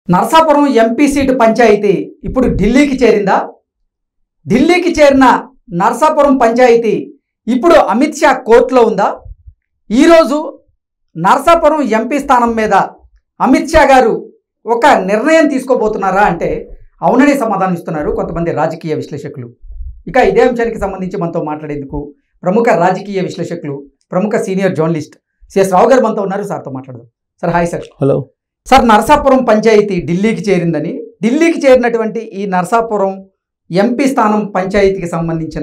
Narasapuram MP seat panchayat ఇప్పుడు ఢిల్లీకి చేరిందా ఢిల్లీకి చేరిన నరసాపురం పంచాయతీ ఇప్పుడు అమిత్ షా కోర్టులో ఉందా ఈరోజు నరసాపురం ఎంపీ స్థానం మీద అమిత్ షా గారు ఒక నిర్ణయం తీసుకోబోతున్నారా అంటే అవునని సమాధానం ఇస్తున్నారు కొంతమంది రాజకీయ విశ్లేషకులు ఇక ఇదే అంశానికి సంబంధించి మనతో మాట్లాడేందుకు ప్రముఖ రాజకీయ విశ్లేషకులు ప్రముఖ సీనియర్ జర్నలిస్ట్ సిఎస్ రావు గారు మనతో ఉన్నారు సార్తో మాట్లాడదాం sir hi sir hello sir Narasapuram panchayat ఢిల్లీకి చేరిందని ఢిల్లీకి చేరినటువంటి ఈ నరసాపురం ఎంపీ స్థానం పంచాయతీకి సంబంధించిన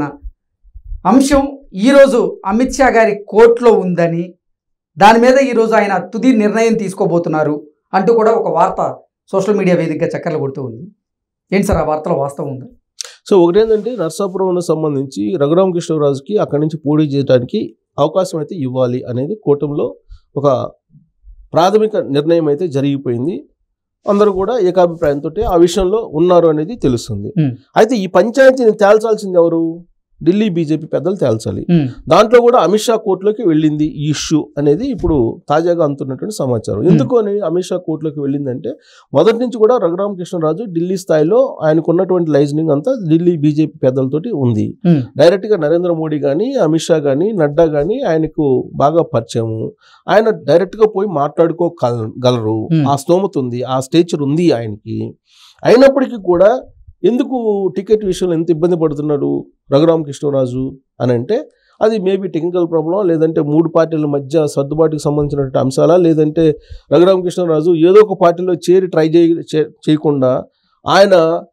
అంశం ఈరోజు అమిత్ షా గారి కోర్టులో ఉందని దాని మీద ఈరోజు ఆయన తుది నిర్ణయం తీసుకోబోతున్నారు అంటూ కూడా ఒక వార్త సోషల్ మీడియా వేదికగా చక్కర్లు కొడుతూ ఉంది ఏంటి సార్ ఆ వార్తలో వాస్తవం ఉందా సో ఒకటేంటంటే నర్సాపురం సంబంధించి రఘురామ కృష్ణరాజుకి అక్కడి నుంచి పోటీ చేయడానికి అవకాశం అయితే ఇవ్వాలి అనేది కూటమిలో ఒక ప్రాథమిక నిర్ణయం అయితే జరిగిపోయింది అందరూ కూడా ఏకాభిప్రాయంతో ఆ విషయంలో ఉన్నారు అనేది తెలుస్తుంది Hmm. అయితే ఈ పంచాయతీని తేల్చాల్సింది ఎవరు ఢిల్లీ బీజేపీ పెద్దలు తేల్చాలి దాంట్లో కూడా అమిత్ షా కోర్టులోకి వెళ్ళింది ఈ ఇష్యూ అనేది ఇప్పుడు తాజాగా అందుతున్నటువంటి సమాచారం ఎందుకు అని అమిత్ షా కోర్టులోకి వెళ్ళిందంటే మొదటి నుంచి కూడా రఘురామకృష్ణరాజు ఢిల్లీ స్థాయిలో ఆయనకు ఉన్నటువంటి లైజనింగ్ అంతా ఢిల్లీ బీజేపీ పెద్దలతోటి ఉంది డైరెక్ట్గా నరేంద్ర మోడీ కానీ అమిత్ షా కానీ నడ్డా కానీ ఆయనకు బాగా పరిచయము ఆయన డైరెక్ట్గా పోయి మాట్లాడుకోగలరు Hmm. ఆ స్తోమత ఉంది ఆ స్టేచర్ ఉంది ఆయనకి అయినప్పటికీ కూడా ఎందుకు టికెట్ విషయంలో ఎంత ఇబ్బంది పడుతున్నాడు రఘురామకృష్ణరాజు అని అంటే అది మేబీ టెక్నికల్ ప్రాబ్లం లేదంటే మూడు పార్టీల మధ్య సర్దుబాటుకి సంబంధించినటువంటి అంశాలా లేదంటే రఘురామకృష్ణరాజు ఏదో ఒక పార్టీలో చేరి ట్రై చేయ చే- చేయకుండా ఆయన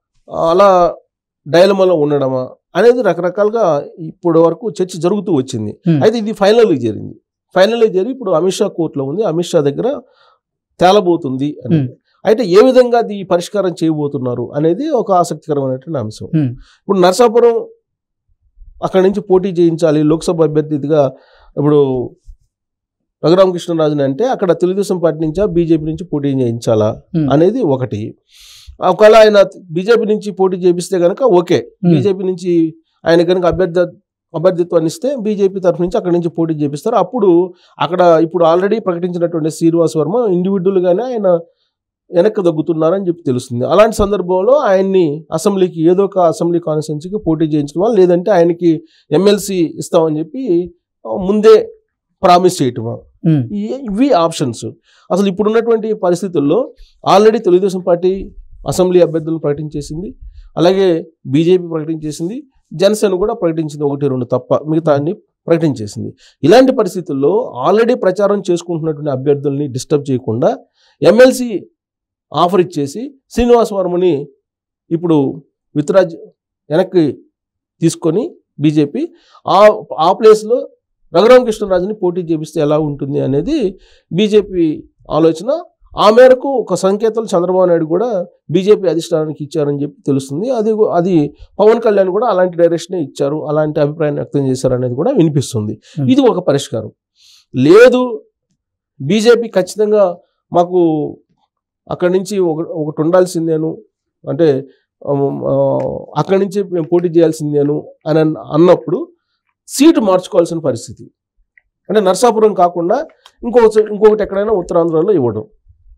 అలా డైలమాలో ఉండడమా అనేది రకరకాలుగా ఇప్పటి వరకు చర్చ జరుగుతూ వచ్చింది Hmm. అయితే ఇది ఫైనల్కి జరిగింది ఫైనల్గా జరిగి ఇప్పుడు అమిత్ షా కోర్టులో ఉంది అమిత్ షా దగ్గర తేలబోతుంది అని Hmm. అయితే ఏ విధంగా అది పరిష్కారం చేయబోతున్నారు అనేది ఒక ఆసక్తికరమైనటువంటి అంశం Hmm. ఇప్పుడు నర్సాపురం అక్కడి నుంచి పోటీ చేయించాలి లోక్సభ అభ్యర్థిగా ఇప్పుడు రఘురామకృష్ణరాజుని అంటే అక్కడ తెలుగుదేశం పార్టీ నుంచా బీజేపీ నుంచి పోటీ చేయించాలా Hmm. అనేది ఒకటి ఒకవేళ ఆయన బీజేపీ నుంచి పోటీ చేపిస్తే కనుక ఓకే బీజేపీ నుంచి ఆయన కనుక అభ్యర్థి అభ్యర్థిత్వాన్ని ఇస్తే బీజేపీ తరఫు నుంచి అక్కడి నుంచి పోటీ చేపిస్తారు అప్పుడు అక్కడ ఇప్పుడు ఆల్రెడీ ప్రకటించినటువంటి శ్రీనివాస్ వర్మ ఇండివిజువల్గానే ఆయన వెనక్కి దగ్గుతున్నారని చెప్పి తెలుస్తుంది అలాంటి సందర్భంలో ఆయన్ని అసెంబ్లీకి ఏదో ఒక అసెంబ్లీ కాన్స్టిట్యున్సీకి పోటీ చేయించడం లేదంటే ఆయనకి ఎమ్మెల్సీ ఇస్తామని చెప్పి ఆ, ముందే ప్రామిస్ చేయటమా ఈ- ఇవి ఆప్షన్స్ అసలు ఇప్పుడున్నటువంటి పరిస్థితుల్లో ఆల్రెడీ తెలుగుదేశం పార్టీ అసెంబ్లీ అభ్యర్థులను ప్రకటించేసింది అలాగే బీజేపీ ప్రకటించేసింది జనసేన కూడా ప్రకటించింది ఒకటి రెండు తప్ప మిగతా అన్ని ప్రకటించేసింది ఇలాంటి పరిస్థితుల్లో ఆల్రెడీ ప్రచారం చేసుకుంటున్నటువంటి అభ్యర్థుల్ని డిస్టర్బ్ చేయకుండా ఎమ్మెల్సీ ఆఫర్ ఇచ్చేసి శ్రీనివాస్ వర్మని ఇప్పుడు విత్రాజ్ వెనక్కి తీసుకొని బీజేపీ ఆ ఆ ప్లేస్లో రఘురామకృష్ణరాజుని పోటీ చేపిస్తే ఎలా ఉంటుంది అనేది బీజేపీ ఆలోచన ఆ మేరకు ఒక సంకేతాలు చంద్రబాబు నాయుడు కూడా బీజేపీ అధిష్టానానికి ఇచ్చారని చెప్పి తెలుస్తుంది అది అది పవన్ కళ్యాణ్ కూడా అలాంటి డైరెక్షనే ఇచ్చారు అలాంటి అభిప్రాయాన్ని వ్యక్తం చేశారు అనేది కూడా వినిపిస్తుంది Hmm. ఇది ఒక పరిష్కారం లేదు బీజేపీ ఖచ్చితంగా మాకు అక్కడి నుంచి ఒక ఒకటి ఉండాల్సిందేను అంటే ఉమ్, ఆ, అక్కడి నుంచి మేము పోటీ చేయాల్సిందేను అని అన్- అన్నప్పుడు సీటు మార్చుకోవాల్సిన పరిస్థితి అంటే నర్సాపురం కాకుండా ఇంకొక చో- ఇంకొకటి ఎక్కడైనా ఉత్తరాంధ్రలో ఇవ్వడం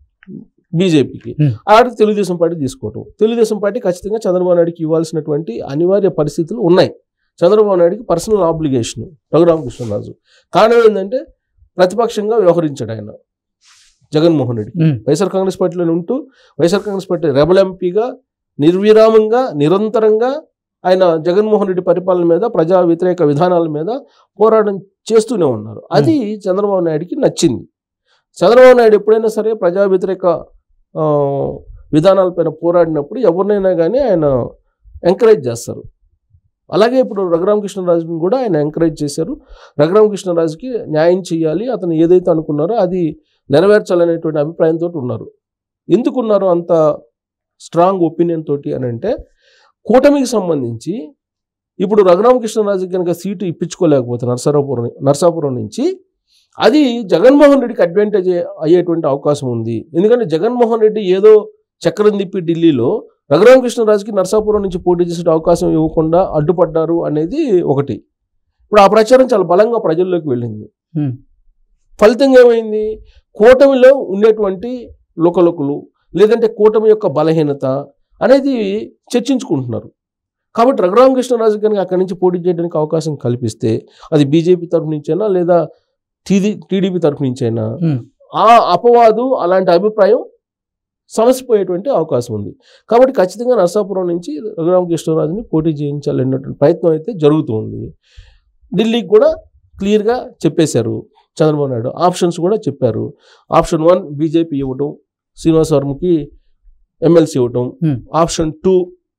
బీజేపీకి Hmm. ఆడికి తెలుగుదేశం పార్టీ తీసుకోవటం తెలుగుదేశం పార్టీ ఖచ్చితంగా చంద్రబాబు నాయుడుకి ఇవ్వాల్సినటువంటి అనివార్య పరిస్థితులు ఉన్నాయి చంద్రబాబు నాయుడుకి పర్సనల్ ఆబ్లిగేషన్ రఘురామకృష్ణరాజు కారణం ఏంటంటే ప్రతిపక్షంగా వ్యవహరించాడు ఆయన జగన్మోహన్ రెడ్డి వైఎస్ఆర్ కాంగ్రెస్ పార్టీలో ఉంటూ వైఎస్ఆర్ కాంగ్రెస్ పార్టీ రెబల్ ఎంపీగా నిర్విరామంగా నిరంతరంగా ఆయన జగన్మోహన్ రెడ్డి పరిపాలన మీద ప్రజా వ్యతిరేక విధానాల మీద పోరాటం చేస్తూనే ఉన్నారు అది చంద్రబాబు నాయుడుకి నచ్చింది చంద్రబాబు నాయుడు ఎప్పుడైనా సరే ప్రజా వ్యతిరేక ఆ, విధానాలపైన పోరాడినప్పుడు ఎవరినైనా కానీ ఆయన ఎంకరేజ్ చేస్తారు అలాగే ఇప్పుడు రఘురామకృష్ణరాజుని కూడా ఆయన ఎంకరేజ్ చేశారు రఘురామకృష్ణరాజుకి న్యాయం చేయాలి అతను ఏదైతే అనుకున్నారో అది నెరవేర్చాలనేటువంటి అభిప్రాయంతో ఉన్నారు ఎందుకు ఉన్నారు అంత స్ట్రాంగ్ ఒపీనియన్ తోటి అని అంటే కూటమికి సంబంధించి ఇప్పుడు రఘురామకృష్ణరాజుకి కనుక సీటు ఇప్పించుకోలేకపోతే నర్సాపురం నర్సాపురం నుంచి అది జగన్మోహన్ రెడ్డికి అడ్వాంటేజ్ అయ్యేటువంటి అవకాశం ఉంది ఎందుకంటే జగన్మోహన్ రెడ్డి ఏదో చక్రం తిప్పి ఢిల్లీలో రఘురామకృష్ణరాజుకి నర్సాపురం నుంచి పోటీ చేసే అవకాశం ఇవ్వకుండా అడ్డుపడ్డారు అనేది ఒకటి ఇప్పుడు ఆ ప్రచారం చాలా బలంగా ప్రజల్లోకి వెళ్ళింది Hmm. ఫలితంగా ఏమైంది కూటమిలో ఉండేటువంటి లోకలోకులు లేదంటే కూటమి యొక్క బలహీనత అనేది చర్చించుకుంటున్నారు కాబట్టి రఘురామకృష్ణరాజు కనుక అక్కడి నుంచి పోటీ చేయడానికి అవకాశం కల్పిస్తే అది బీజేపీ తరఫు నుంచైనా లేదా టీడీ టీడీపీ తరఫు నుంచైనా ఉమ్. ఆ అపవాదు అలాంటి అభిప్రాయం సమసిపోయేటువంటి అవకాశం ఉంది కాబట్టి ఖచ్చితంగా నరసాపురం నుంచి రఘురామకృష్ణరాజుని పోటీ చేయించాలనేటువంటి ప్రయత్నం అయితే జరుగుతుంది ఢిల్లీకి కూడా క్లియర్గా చెప్పేశారు చంద్రబాబు నాయుడు ఆప్షన్స్ కూడా చెప్పారు ఆప్షన్ వన్ బీజేపీ ఇవ్వటం శ్రీనివాస్ వర్మకి ఎమ్మెల్సీ ఇవ్వటం Hmm. ఆప్షన్ టూ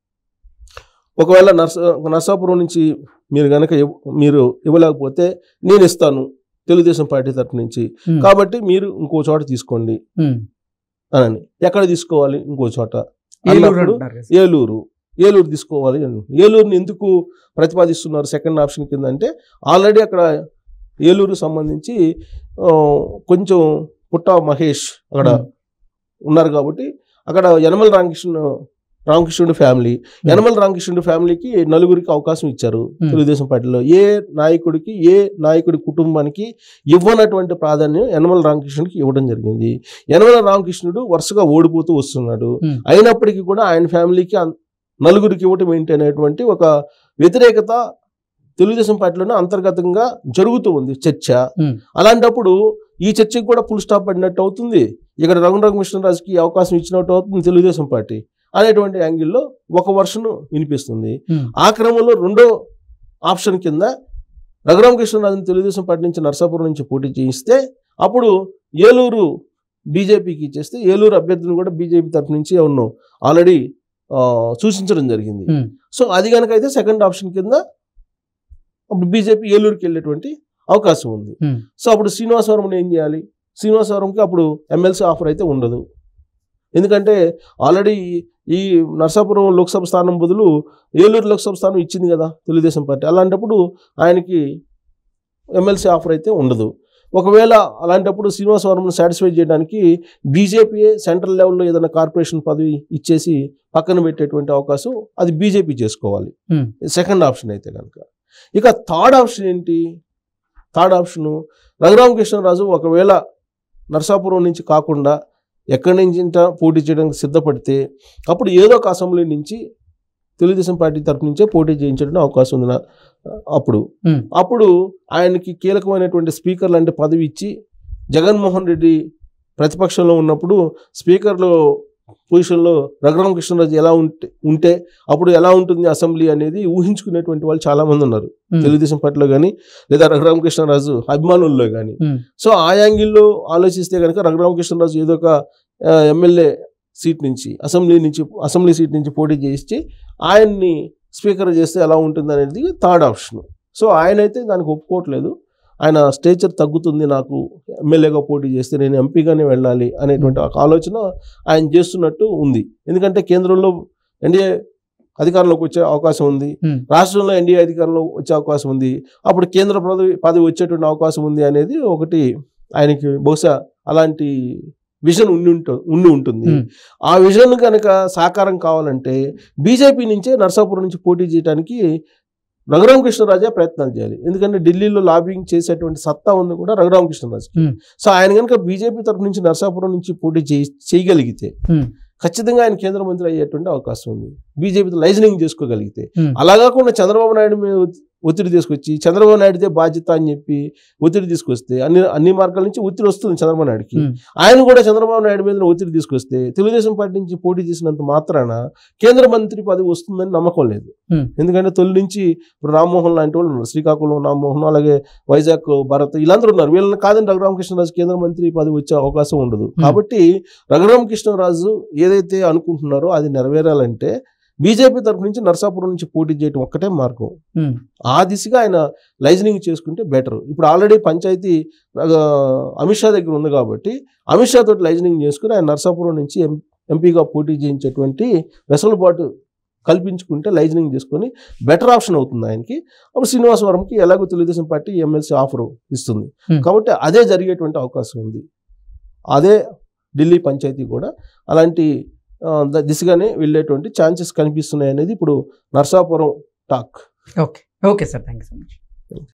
ఒకవేళ నర్స నర్సాపురం నుంచి మీరు కనుక మీరు ఇవ్వలేకపోతే నేను ఇస్తాను తెలుగుదేశం పార్టీ తరఫు నుంచి ఉమ్. కాబట్టి మీరు ఇంకో చోట తీసుకోండి ఉమ్. అని ఎక్కడ తీసుకోవాలి ఇంకో చోట ఏలూరు అన్నప్పుడు అంటున్నారు కదా. ఏలూరు ఏలూరు తీసుకోవాలి అని ఏలూరుని ఎందుకు ప్రతిపాదిస్తున్నారు సెకండ్ ఆప్షన్ కింద అంటే ఆల్రెడీ అక్కడ ఏలూరు సంబంధించి ఆ, కొంచెం పుట్ట మహేష్ అక్కడ ఉమ్. ఉన్నారు కాబట్టి అక్కడ యనమల రామకృష్ణ రామకృష్ణుడి ఫ్యామిలీ యనమల రామకృష్ణుడి ఫ్యామిలీకి నలుగురికి అవకాశం ఇచ్చారు Hmm. తెలుగుదేశం పార్టీలో ఏ నాయకుడికి ఏ నాయకుడి కుటుంబానికి ఇవ్వనటువంటి ప్రాధాన్యం యనమల రామకృష్ణుడికి ఇవ్వడం జరిగింది యనమల రామకృష్ణుడు వరుసగా ఓడిపోతూ వస్తున్నాడు Hmm. అయినప్పటికీ కూడా ఆయన ఫ్యామిలీకి అన్- నలుగురికి ఇవ్వటం ఏంటి అనేటువంటి ఒక వ్యతిరేకత తెలుగుదేశం పార్టీలోనే అంతర్గతంగా జరుగుతూ ఉంది చర్చ Hmm. అలాంటప్పుడు ఈ చర్చకి కూడా ఫుల్ స్టాప్ పడినట్టు అవుతుంది ఇక్కడ రఘురామకృష్ణరాజుకి అవకాశం ఇచ్చినట్టు అవుతుంది తెలుగుదేశం పార్టీ అనేటువంటి యాంగిల్లో ఒక వర్షన్ వినిపిస్తుంది ఉమ్. ఆ క్రమంలో రెండో ఆప్షన్ కింద రఘురామకృష్ణరాజుని తెలుగుదేశం పార్టీ నుంచి నర్సాపురం నుంచి పోటీ చేయిస్తే అప్పుడు ఏలూరు బీజేపీకి ఇచ్చేస్తే ఏలూరు అభ్యర్థిని కూడా బీజేపీ తరఫు నుంచి ఎవరినో ఆల్రెడీ సూచించడం జరిగింది ఉమ్. సో అది కనుక అయితే సెకండ్ ఆప్షన్ కింద అప్పుడు బీజేపీ ఏలూరుకి వెళ్ళేటువంటి అవకాశం ఉంది ఉమ్. సో అప్పుడు శ్రీనివాసవరం ఏం చేయాలి శ్రీనివాసవరంకి అప్పుడు ఎమ్మెల్సీ ఆఫర్ అయితే ఉండదు ఎందుకంటే ఆల్రెడీ ఈ నర్సాపురం లోక్సభ స్థానం బదులు ఏలూరు లోక్సభ స్థానం ఇచ్చింది కదా తెలుగుదేశం పార్టీ అలాంటప్పుడు ఆయనకి ఎమ్మెల్సీ ఆఫర్ అయితే ఉండదు ఒకవేళ అలాంటప్పుడు శ్రీనివాసవరంను సాటిస్ఫై చేయడానికి బీజేపీ సెంట్రల్ లెవెల్లో ఏదైనా కార్పొరేషన్ పదవి ఇచ్చేసి పక్కన పెట్టేటువంటి అవకాశం అది బీజేపీ చేసుకోవాలి Hmm. సెకండ్ ఆప్షన్ అయితే కనుక ఇక థర్డ్ ఆప్షన్ ఏంటి థర్డ్ ఆప్షను రఘురామకృష్ణరాజు ఒకవేళ నర్సాపురం నుంచి కాకుండా ఎక్కడి నుంచి ఇంట పోటీ చేయడానికి సిద్ధపడితే అప్పుడు ఏదో ఒక అసెంబ్లీ నుంచి తెలుగుదేశం పార్టీ తరపు నుంచే పోటీ చేయించడానికి అవకాశం ఉంది నా- అప్పుడు Hmm. అప్పుడు ఆయనకి కీలకమైనటువంటి స్పీకర్ లాంటి పదవి ఇచ్చి జగన్మోహన్ రెడ్డి ప్రతిపక్షంలో ఉన్నప్పుడు స్పీకర్లో పొజిషన్లో రఘురామకృష్ణరాజు ఎలా ఉంటే ఉంటే అప్పుడు ఎలా ఉంటుంది అసెంబ్లీ అనేది ఊహించుకునేటువంటి వాళ్ళు చాలా మంది ఉన్నారు ఉమ్. తెలుగుదేశం పార్టీలో కానీ లేదా రఘురామకృష్ణరాజు అభిమానుల్లో కానీ ఉమ్. సో ఆ యాంగిల్లో ఆలోచిస్తే కనుక రఘురామకృష్ణరాజు ఏదో ఒక ఆ, ఎమ్మెల్యే సీట్ నుంచి అసెంబ్లీ నుంచి అసెంబ్లీ సీట్ నుంచి పోటీ చేసి ఆయన్ని స్పీకర్ చేస్తే ఎలా ఉంటుంది అనేది థర్డ్ ఆప్షన్ సో ఆయన అయితే దానికి ఒప్పుకోవట్లేదు ఆయన స్టేచర్ తగ్గుతుంది నాకు ఎమ్మెల్యేగా పోటీ చేస్తే నేను ఎంపీగానే వెళ్ళాలి అనేటువంటి ఒక ఆలోచన ఆయన చేస్తున్నట్టు ఉంది ఎందుకంటే కేంద్రంలో ఎన్డీఏ అధికారంలోకి వచ్చే అవకాశం ఉంది Hmm. రాష్ట్రంలో ఎన్డీఏ అధికారంలో వచ్చే అవకాశం ఉంది అప్పుడు కేంద్ర పదవి పదవి వచ్చేటువంటి అవకాశం ఉంది అనేది ఒకటి ఆయనకి బహుశా అలాంటి విజన్ ఉండి ఉంటు- ఉండి ఉంటుంది Hmm. ఆ విజన్ కనుక సాకారం కావాలంటే బీజేపీ నుంచే నర్సాపురం నుంచి పోటీ చేయడానికి రఘురామకృష్ణరాజే ప్రయత్నాలు చేయాలి ఎందుకంటే ఢిల్లీలో లాబింగ్ చేసేటువంటి సత్తా ఉంది కూడా రఘురామకృష్ణరాజుకి Hmm. సో ఆయన కనుక బీజేపీ తరపు నుంచి నర్సాపురం నుంచి పోటీ చేయి చేయగలిగితే Hmm. ఖచ్చితంగా ఆయన కేంద్ర మంత్రి అయ్యేటువంటి అవకాశం ఉంది బీజేపీతో లైజనింగ్ చేసుకోగలిగితే Hmm. అలా కాకుండా చంద్రబాబు నాయుడు మీద ఒత్తి- ఒత్తిడి తీసుకొచ్చి చంద్రబాబు నాయుడుదే బాధ్యత అని చెప్పి ఒత్తిడి తీసుకొస్తే అన్ని అన్ని మార్గాల నుంచి ఒత్తిడి వస్తుంది చంద్రబాబు నాయుడుకి Hmm. ఆయన కూడా చంద్రబాబు నాయుడు మీద ఒత్తిడి తీసుకొస్తే తెలుగుదేశం పార్టీ నుంచి పోటీ చేసినంత మాత్రాన కేంద్ర మంత్రి పదవి వస్తుందని నమ్మకం లేదు Hmm. ఎందుకంటే తొలి నుంచి ఇప్పుడు రామ్మోహన్ లాంటి వాళ్ళు ఉన్నారు శ్రీకాకుళం రామ్మోహన్ అలాగే వైజాగ్ భరత్ వీళ్ళందరూ ఉన్నారు వీళ్ళని కాదని రఘురామకృష్ణరాజు కేంద్ర మంత్రి పదవి వచ్చే అవకాశం ఉండదు కాబట్టి రఘురామకృష్ణరాజు ఏదైతే అనుకుంటున్నారో అది నెరవేరాలంటే బీజేపీ తరపు నుంచి నర్సాపురం నుంచి పోటీ చేయడం ఒక్కటే మార్గం ఉమ్. ఆ దిశగా ఆయన లైజనింగ్ చేసుకుంటే బెటర్ ఇప్పుడు ఆల్రెడీ పంచాయతీ ఆ, అమిత్ షా దగ్గర ఉంది కాబట్టి అమిత్ షా తోటి లైజనింగ్ చేసుకుని ఆయన నర్సాపురం నుంచి ఎం ఎంపీగా పోటీ చేయించేటువంటి వెసులుబాటు కల్పించుకుంటే లైజనింగ్ చేసుకొని బెటర్ ఆప్షన్ అవుతుంది ఆయనకి అప్పుడు శ్రీనివాసవరంకి ఎలాగో తెలుగుదేశం పార్టీ ఎమ్మెల్సీ ఆఫర్ ఇస్తుంది Hmm. కాబట్టి అదే జరిగేటువంటి అవకాశం ఉంది అదే ఢిల్లీ పంచాయతీ కూడా అలాంటి ఆ, ద- దిశగానే వెళ్ళేటువంటి ఛాన్సెస్ కనిపిస్తున్నాయి అనేది ఇప్పుడు Narsapuram talk okay okay sir thank you so much